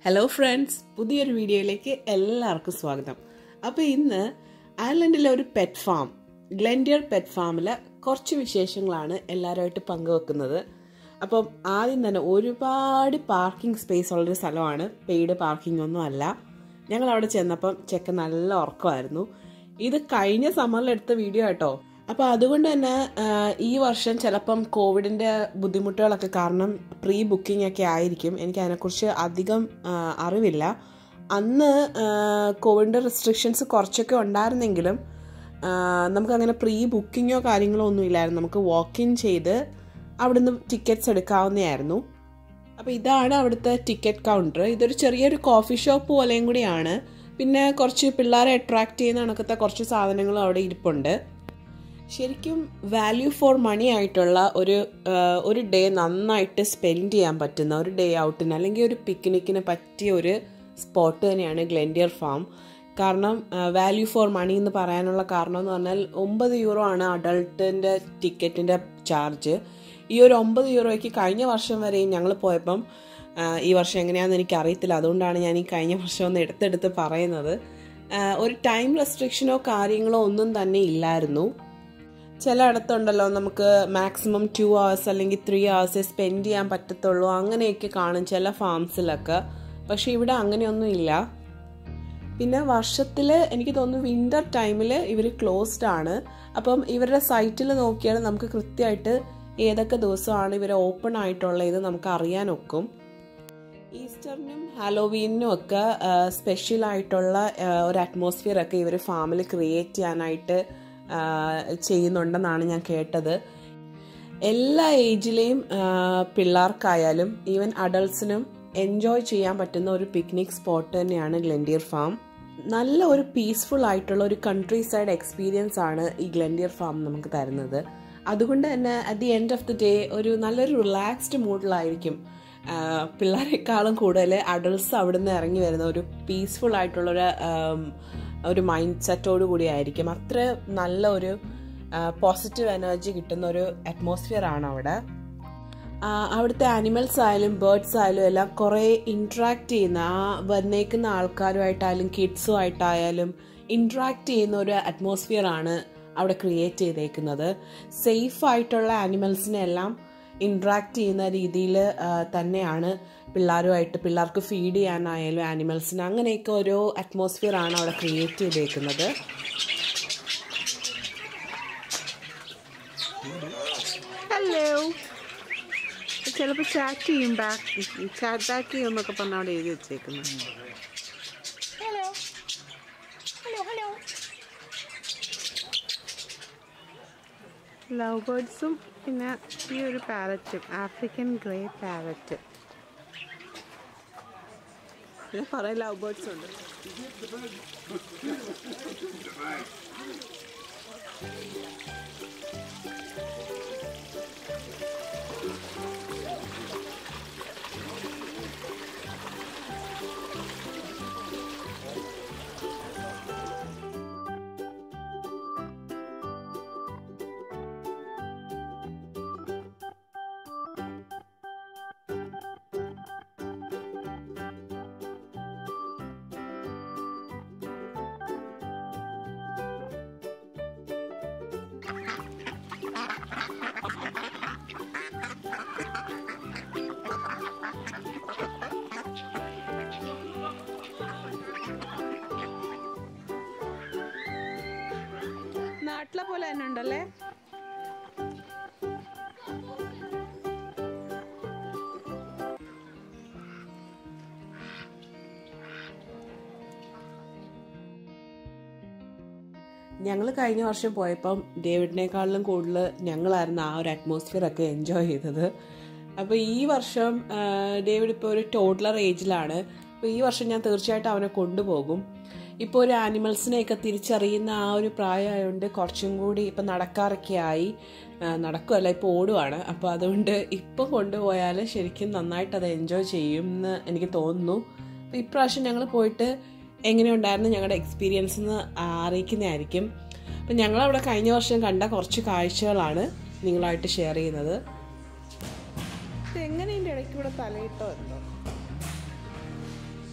Hello friends പുതിയൊരു വീഡിയോയിലേക്ക് എല്ലാവർക്കും സ്വാഗതം അപ്പോൾ ഇന്ന് അയർലൻഡിലെ ഒരു പെറ്റ് ഫാം ഗ്ലെൻഡിയർ പെറ്റ് ഫാമിലെ കുറച്ച് വിശേഷങ്ങളാണ് എല്ലാവരുമായിട്ട് പങ്കുവെക്കുന്നത് അപ്പം ആദ്യം തന്നെ ഒരുപാട് പാർക്കിംഗ് സ്പേസ് ഉള്ളൊരു സ്ഥലമാണ് പെയ്ഡ് പാർക്കിംഗ് ഒന്നും അല്ല ഞങ്ങൾ അവിടെ ചെന്നപ്പം ചെക്ക നല്ല ഉറക്കമായിരുന്നു ഇത് കഴിഞ്ഞ സമ്മറിൽ എടുത്ത വീഡിയോ കേട്ടോ അപ്പോൾ അതുകൊണ്ട് തന്നെ ആ, ഈ വർഷം ചിലപ്പം കോവിഡിൻ്റെ ബുദ്ധിമുട്ടുകളൊക്കെ കാരണം പ്രീ ബുക്കിംഗ് ഒക്കെ ആയിരിക്കും എനിക്ക് അതിനെക്കുറിച്ച് അധികം ആ, അറിവില്ല അന്ന് ആ, കോവിഡിൻ്റെ റെസ്ട്രിക്ഷൻസ് കുറച്ചൊക്കെ ഉണ്ടായിരുന്നെങ്കിലും ആ, നമുക്കങ്ങനെ പ്രീ ബുക്കിങ്ങോ കാര്യങ്ങളോ ഒന്നും ഇല്ലായിരുന്നു നമുക്ക് വാക്ക് ഇൻ ചെയ്ത് അവിടുന്ന് ടിക്കറ്റ്സ് എടുക്കാവുന്നതായിരുന്നു അപ്പോൾ ഇതാണ് അവിടുത്തെ ടിക്കറ്റ് കൗണ്ടർ ഇതൊരു ചെറിയൊരു കോഫി ഷോപ്പ് പോലെയും കൂടിയാണ് പിന്നെ കുറച്ച് പിള്ളേരെ അട്രാക്ട് ചെയ്യുന്ന കണക്കത്തെ കുറച്ച് സാധനങ്ങളും അവിടെ ഇരിപ്പുണ്ട് ശരിക്കും വാല്യൂ ഫോർ മണി ആയിട്ടുള്ള ഒരു ആ, ഒരു ഡേ നന്നായിട്ട് സ്പെൻഡ് ചെയ്യാൻ പറ്റുന്ന ഒരു ഡേ ഔട്ടിന് അല്ലെങ്കിൽ ഒരു പിക്നിക്കിന് പറ്റിയ ഒരു സ്പോട്ട് തന്നെയാണ് ഗ്ലെൻഡിയർ ഫാം കാരണം വാല്യൂ ഫോർ മണി എന്ന് പറയാനുള്ള കാരണം എന്ന് പറഞ്ഞാൽ ഒമ്പത് യൂറോ ആണ് അഡൾട്ടിൻ്റെ ടിക്കറ്റിൻ്റെ ചാർജ് ഈ ഒരു ഒമ്പത് യൂറോയ്ക്ക് കഴിഞ്ഞ വർഷം വരെയും ഞങ്ങൾ പോയപ്പം ആ, ഈ വർഷം എങ്ങനെയാണെന്ന് എനിക്ക് അറിയത്തില്ല അതുകൊണ്ടാണ് ഞാൻ ഈ കഴിഞ്ഞ വർഷം ഒന്ന് എടുത്തെടുത്ത് പറയുന്നത് ആ, ഒരു ടൈം റെസ്ട്രിക്ഷനോ കാര്യങ്ങളോ ഒന്നും തന്നെ ഇല്ലായിരുന്നു ചിലയിടത്തുണ്ടല്ലോ നമുക്ക് മാക്സിമം ടു hours അല്ലെങ്കിൽ ത്രീ hours സ്പെൻഡ് ചെയ്യാൻ പറ്റത്തുള്ളൂ അങ്ങനെയൊക്കെ കാണും ചില ഫാംസിലൊക്കെ പക്ഷെ ഇവിടെ അങ്ങനെയൊന്നും ഇല്ല പിന്നെ വർഷത്തിൽ എനിക്ക് തോന്നുന്നു വിൻ്റർ ടൈമിൽ ഇവർ ക്ലോസ്ഡ് ആണ് അപ്പം ഇവരുടെ സൈറ്റിൽ നോക്കിയാൽ നമുക്ക് കൃത്യമായിട്ട് ഏതൊക്കെ ദിവസമാണ് ഇവർ ഓപ്പൺ ആയിട്ടുള്ളത് നമുക്ക് അറിയാനൊക്കും ഈസ്റ്ററിനും ഹാലോവീനും ഒക്കെ സ്പെഷ്യൽ ആയിട്ടുള്ള ആ, ഒരു അറ്റ്മോസ്ഫിയർ ഒക്കെ ഇവർ ഫാമിൽ ക്രിയേറ്റ് ചെയ്യാനായിട്ട് ആ, ചെയ്യുന്നുണ്ടെന്നാണ് ഞാൻ കേട്ടത് എല്ലാ ഏജിലെയും ആ, പിള്ളേർക്കായാലും ഈവൻ അഡൾട്ട്സിനും എൻജോയ് ചെയ്യാൻ പറ്റുന്ന ഒരു പിക്നിക് സ്പോട്ട് തന്നെയാണ് ഗ്ലെൻഡിയർ ഫാം നല്ല ഒരു പീസ്ഫുൾ ആയിട്ടുള്ള ഒരു കൺട്രി സൈഡ് എക്സ്പീരിയൻസ് ആണ് ഈ ഗ്ലെൻഡിയർ ഫാം നമുക്ക് തരുന്നത് അതുകൊണ്ട് തന്നെ at the end of the day ഒരു നല്ലൊരു റിലാക്സ്ഡ് മൂഡിലായിരിക്കും ആഹ് പിള്ളേരെക്കാളും കൂടുതൽ അഡൾട്ട്സ് അവിടുന്ന് ഇറങ്ങി വരുന്ന ഒരു പീസ്ഫുൾ ആയിട്ടുള്ള ഒരു ആം, ഒരു മൈൻഡ് സെറ്റോട് കൂടി ആയിരിക്കും അത്ര നല്ല ഒരു പോസിറ്റീവ് എനർജി കിട്ടുന്ന ഒരു അറ്റ്മോസ്ഫിയർ ആണ് അവിടെ ആ, അവിടുത്തെ ആനിമൽസ് ആയാലും ബേർഡ്സ് ആയാലും എല്ലാം കുറേ ഇൻട്രാക്ട് ചെയ്യുന്ന ആ വന്നേക്കുന്ന ആൾക്കാരുമായിട്ടായാലും കിഡ്സും ആയിട്ടായാലും ഇൻട്രാക്ട് ചെയ്യുന്ന ഒരു അറ്റ്മോസ്ഫിയർ ആണ് അവിടെ ക്രിയേറ്റ് ചെയ്തേക്കുന്നത് സേഫ് ആയിട്ടുള്ള ആനിമൽസിനെ എല്ലാം ഇൻട്രാക്ട് ചെയ്യുന്ന രീതിയിൽ തന്നെയാണ് പിള്ളേരുമായിട്ട് പിള്ളേർക്ക് ഫീഡ് ചെയ്യാനായാലും ആനിമൽസിന് അങ്ങനെയൊക്കെ ഒരു അറ്റ്മോസ്ഫിയർ ആണ് അവിടെ ക്രിയേറ്റ് ചെയ്തേക്കുന്നത് ഹലോ ചിലപ്പോൾ ചാറ്റ് ചെയ്യും ബാക്ക് ചാറ്റ് ബാക്ക് ചെയ്യും എന്നൊക്കെ പറഞ്ഞ അവിടെ എഴുതി വെച്ചേക്കുന്നു ലവ് ബേർഡ്സും പിന്നെ ഈ ഒരു പാരറ്റും ആഫ്രിക്കൻ ഗ്രേ പാരറ്റ് പിന്നെ കുറേ ലവ് ബേർഡ്സ് ഉണ്ട് നാട്ടിലെ പോലെ തന്നെ ഉണ്ടല്ലേ ഞങ്ങൾ കഴിഞ്ഞ വർഷം പോയപ്പം ഡേവിഡിനേക്കാളിലും കൂടുതൽ ഞങ്ങളായിരുന്നു ആ ഒരു അറ്റ്മോസ്ഫിയർ ഒക്കെ എൻജോയ് ചെയ്തത് അപ്പോൾ ഈ വർഷം ആ, ഡേവിഡ് ഇപ്പോൾ ഒരു ടോഡ്ലർ ഏജിലാണ് അപ്പോൾ ഈ വർഷം ഞാൻ തീർച്ചയായിട്ടും അവനെ കൊണ്ടുപോകും ഇപ്പോൾ ഒരു ആനിമൽസിനെയൊക്കെ തിരിച്ചറിയുന്ന ആ ഒരു പ്രായമായതുകൊണ്ട് കുറച്ചും കൂടി ഇപ്പം നടക്കാറൊക്കെ ആയി ആ, നടക്കുമല്ല ഇപ്പോൾ ഓടുവാണ് അപ്പോൾ അതുകൊണ്ട് ഇപ്പോൾ കൊണ്ടുപോയാൽ ശരിക്കും നന്നായിട്ട് അത് എൻജോയ് ചെയ്യും എന്ന് എനിക്ക് തോന്നുന്നു അപ്പോൾ ഇപ്രാവശ്യം ഞങ്ങൾ പോയിട്ട് എങ്ങനെയുണ്ടായിരുന്നു ഞങ്ങളുടെ എക്സ്പീരിയൻസ് എന്ന് അറിയിക്കുന്നതായിരിക്കും അപ്പം ഞങ്ങളവിടെ കഴിഞ്ഞ വർഷം കണ്ട കുറച്ച് കാഴ്ചകളാണ് നിങ്ങളായിട്ട് ഷെയർ ചെയ്യുന്നത് ഇത് എങ്ങനെ ഇതിൻ്റെ ഇടയ്ക്ക് കൂടെ തലയിട്ടോ എന്തോ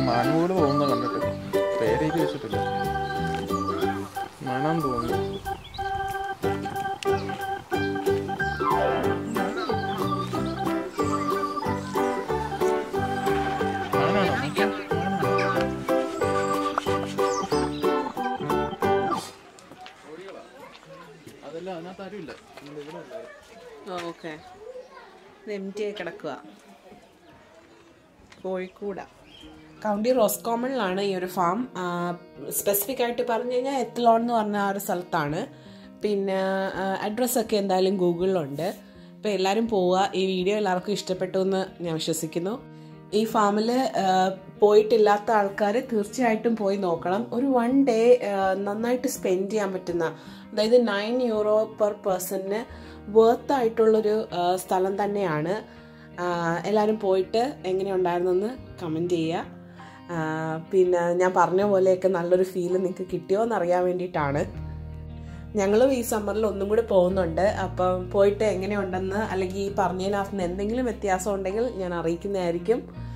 മാൻ പോലെ തോന്നുന്നു കണ്ടിട്ട് പേരെഴുതി വെച്ചിട്ടില്ല മാനാന്ന് തോന്നുന്നു മാനാണോ? മാനാണോ? അതല്ല അതിനകത്ത് ആരുമില്ല ഇവിടെ ഉള്ളത് ഓക്കെ എം ടി ആയി കിടക്കുക കോഴിക്കൂട കൗണ്ടി റോസ്കോമണിലാണ് ഈ ഒരു ഫാം സ്പെസിഫിക് ആയിട്ട് പറഞ്ഞു കഴിഞ്ഞാൽ എത്തലോൺ എന്ന് പറഞ്ഞ ആ ഒരു സ്ഥലത്താണ് പിന്നെ അഡ്രസ്സൊക്കെ എന്തായാലും ഗൂഗിളിലുണ്ട് അപ്പോൾ എല്ലാവരും പോവുക ഈ വീഡിയോ എല്ലാവർക്കും ഇഷ്ടപ്പെട്ടു എന്ന് ഞാൻ വിശ്വസിക്കുന്നു ഈ ഫാമിൽ പോയിട്ടില്ലാത്ത ആൾക്കാർ തീർച്ചയായിട്ടും പോയി നോക്കണം ഒരു വൺ ഡേ നന്നായിട്ട് സ്പെൻഡ് ചെയ്യാൻ പറ്റുന്ന അതായത് നയൻ യൂറോ പെർ പേഴ്സണിന് വർത്ത് ആയിട്ടുള്ളൊരു ആ, സ്ഥലം തന്നെയാണ് ആ, എല്ലാവരും പോയിട്ട് എങ്ങനെ ഉണ്ടായിരുന്നെന്ന് കമൻറ്റ് ചെയ്യുക ആ, പിന്നെ ഞാൻ പറഞ്ഞ പോലെയൊക്കെ നല്ലൊരു ഫീൽ നിങ്ങൾക്ക് കിട്ടിയോ എന്ന് അറിയാൻ വേണ്ടിയിട്ടാണ് ഞങ്ങളും ഈ സമ്മറിൽ ഒന്നും കൂടി പോകുന്നുണ്ട് അപ്പം പോയിട്ട് എങ്ങനെയുണ്ടെന്ന് അല്ലെങ്കിൽ ഈ പറഞ്ഞതിനകത്ത് നിന്ന് എന്തെങ്കിലും വ്യത്യാസം ഉണ്ടെങ്കിൽ ഞാൻ അറിയിക്കുന്നതായിരിക്കും